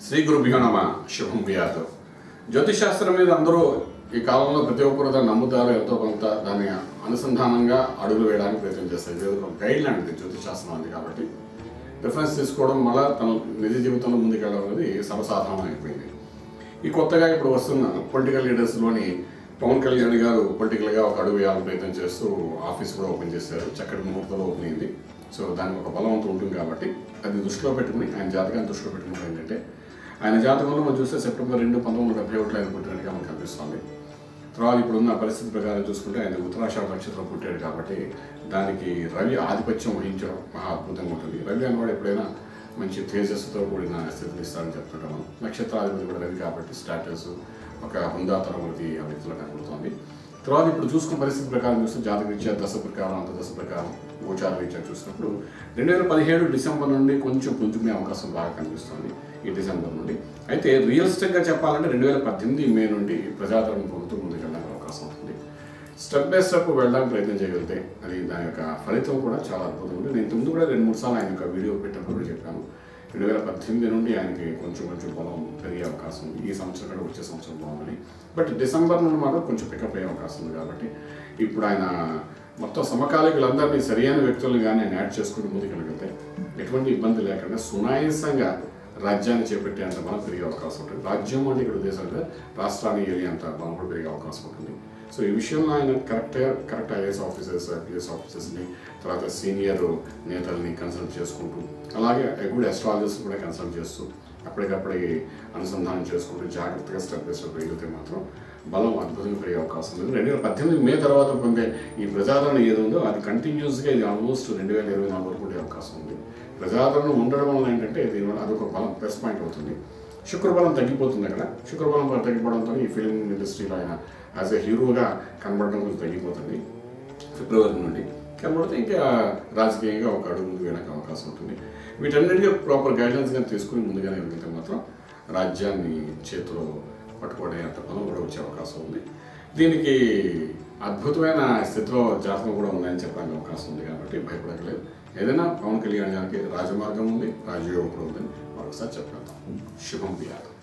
శ్రీ గురుభ్యో నమ శుభం వ్యాధు జ్యోతిష్ శాస్త్రం మీద అందరూ ఈ కాలంలో ప్రతి ఒక్కరు దాన్ని నమ్ముతారు ఎంతో కొంత దాన్ని అనుసంధానంగా అడుగులు వేయడానికి ప్రయత్నం చేస్తారు ఇది ఒక గైడ్ లాంటిది జ్యోతిష్ శాస్త్రం ఉంది కాబట్టి రిఫరెన్స్ తీసుకోవడం వల్ల తన నిజ జీవితంలో ముందుకెళ్ళడం అనేది సర్వసాధారణం అయిపోయింది ఈ కొత్తగా ఇప్పుడు వస్తున్న పొలిటికల్ లీడర్స్లోని పవన్ కళ్యాణ్ గారు పొలిటికల్గా ఒక అడుగు వేయాలని ప్రయత్నం చేస్తూ ఆఫీస్ కూడా ఓపెన్ చేశారు చక్కటి ముహూర్తంలో ఓపెన్ అయింది సో దానికి ఒక బలవంతం ఉంటుంది కాబట్టి అది దృష్టిలో పెట్టుకుని ఆయన జాతకాన్ని దృష్టిలో పెట్టుకుని ఏంటంటే ఆయన జాతకంలో మనం చూస్తే సెప్టెంబర్ రెండు పంతొమ్మిది వందల డెబ్బై ఒకటిలో ఆయన పుట్టినట్టుగా మనకు కనిపిస్తుంది తర్వాత ఇప్పుడున్న పరిస్థితి ప్రకారం చూసుకుంటే ఆయన ఉత్తరాషాఢ నక్షత్రం పుట్టాడు కాబట్టి దానికి రవి ఆధిపత్యం వహించడం మహా అద్భుతంగా ఉంటుంది రవి అనేవాడు ఎప్పుడైనా మంచి తేజస్సుతో కూడిన స్థితిని ఇస్తారని చెప్తుంటాము నక్షత్రాధిపతి కూడా రవి కాబట్టి స్టాటస్ ఒక హుందాతనం అనేది ఆ వ్యక్తిలో కనబడుతోంది తర్వాత ఇప్పుడు చూసుకున్న పరిస్థితి ప్రకారం చూస్తే జాతక రీత్యా దశ ప్రకారం అంత దశ ప్రకారం గోచార రీత్యా చూసినప్పుడు రెండు వేల పదిహేడు డిసెంబర్ నుండి కొంచెం పుంజుకునే అవకాశం బాగా కనిపిస్తుంది ఈ డిసెంబర్ నుండి అయితే రియలిస్టిక్గా చెప్పాలంటే రెండు వేల పద్దెనిమిది మే నుండి ప్రజాదరణ పొందుతూ ముందుకెళ్ళడానికి అవకాశం ఉంటుంది స్టెప్ బై స్టెప్ వెళ్ళడానికి ప్రయత్నం చేయగలిగితే అది దాని యొక్క ఫలితం కూడా చాలా అద్భుతం ఉంది నేను ముందు కూడా రెండు మూడు సార్లు ఆయన యొక్క వీడియో పెట్టినప్పుడు కూడా చెప్పాను రెండు వేల పద్దెనిమిది నుండి ఆయనకి కొంచెం కొంచెం బలం పెరిగే అవకాశం ఉంది ఈ సంవత్సరం కూడా వచ్చే సంవత్సరం బాగుందని బట్ డిసెంబర్ నుండి మాత్రం కొంచెం పికప్ అయ్యే అవకాశం ఉంది కాబట్టి ఇప్పుడు ఆయన మొత్తం సమకాలీకులందరినీ సరైన వ్యక్తులను కానీ ఆయన యాడ్ చేసుకుంటూ ముందుకెళ్ళగలిగితే ఎటువంటి ఇబ్బంది లేకుండా సునాయాసంగా రాజ్యాన్ని చేపట్టేంత బలం పెరిగే అవకాశం ఉంటుంది రాజ్యం అంటే ఇక్కడ ఉద్దేశం అంటే రాష్ట్రాన్ని ఏరియా అంత బలం కూడా పెరిగే అవకాశం ఉంటుంది సో ఈ విషయంలో ఆయన correct correct IAS officers IPS ఆఫీసర్స్ని తర్వాత సీనియర్ నేతల్ని కన్సల్ట్ చేసుకుంటూ అలాగే గుడ్ అస్ట్రాలజర్స్ కూడా కన్సల్ట్ చేస్తూ అప్పటికప్పటికి అనుసంధానం చేసుకుంటూ జాగ్రత్తగా స్టెప్ బై స్టెప్ వేగితే మాత్రం బలం అద్భుతంగా పెరిగే అవకాశం ఉంది రెండు వేల పద్దెనిమిది మే తర్వాత పొందే ఈ ప్రజాదరణ ఏది ఉందో అది కంటిన్యూస్గా ఇది ఆల్మోస్ట్ రెండు వేల ఇరవై నాలుగు వరకు ఉండే అవకాశం ఉంది ప్రజాదరణ ఉండడం వల్ల ఏంటంటే దీనివల్ల అదొక బలం ప్లస్ పాయింట్ అవుతుంది శుక్రబలం తగ్గిపోతుంది అక్కడ శుక్రబలం తగ్గిపోవడంతో ఈ ఫిలిం ఇండస్ట్రీలో ఆయన యాజ్ ఎ హీరోగా కనబడడం కొంచెం తగ్గిపోతుంది ఫిబ్రవరి నుండి కనబడితే ఇంకా రాజకీయంగా ఒక అడుగు ముందు వెళ్ళడానికి అవకాశం ఉంటుంది వీటన్నిటికీ ప్రాపర్ గైడ్లైన్స్ కానీ తీసుకుని ముందుగానే వెళ్తే మాత్రం రాజ్యాన్ని చేతిలో పట్టుకోవడం అంత బలం కూడా వచ్చే అవకాశం ఉంది దీనికి అద్భుతమైన స్థితిలో జాతకం కూడా ఉందని చెప్పడానికి అవకాశం ఉంది కాబట్టి భయపడకలేదు ఏదైనా పవన్ కళ్యాణ్ గారికి రాజమార్గం ఉంది రాజయోగం కూడా ఉందని మరొకసారి చెప్పగలుగుతాం శుభం వ్యాధం